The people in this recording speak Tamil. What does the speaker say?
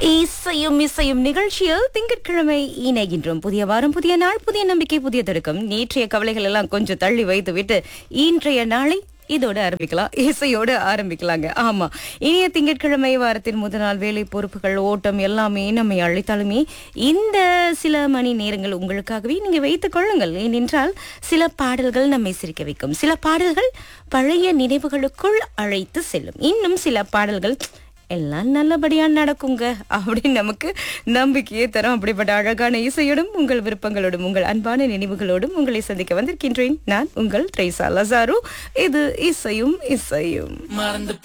இசையும் இசையும் நிகழ்ச்சியில் திங்கட்கிழமை இணைகின்றோம் புதிய வாரம் புதிய நாள் புதிய நம்பிக்கை புதிய தொடக்கம் நேற்றைய கவலைகள் எல்லாம் கொஞ்சம் தள்ளி வைத்து விட்டு இன்றைய நாளை இதோட ஆரம்பிக்கலாம் இசையோட ஆரம்பிக்கலாங்க ஆமா இனிய திங்கட்கிழமை வாரத்தின் முதல் நாள் வேலை பொறுப்புகள் ஓட்டம் எல்லாமே நம்மை அழைத்தாலுமே இந்த சில மணி நேரங்கள் உங்களுக்காகவே நீங்க வைத்துக் கொள்ளுங்கள் ஏனென்றால் சில பாடல்கள் நம்மை சிரிக்க வைக்கும் சில பாடல்கள் பழைய நினைவுகளுக்குள் அழைத்து செல்லும் இன்னும் சில பாடல்கள் எல்லாம் நல்லபடியா நடக்குங்க அப்படின்னு நமக்கு நம்பிக்கையே தரும் அப்படிப்பட்ட அழகான இசையோடும் உங்கள் விருப்பங்களோடும் உங்கள் அன்பான நினைவுகளோடும் உங்களை சந்திக்க வந்திருக்கின்றேன் நான் உங்கள் த்ரைசா லசாரு இது இசையும் இசையும் மறந்து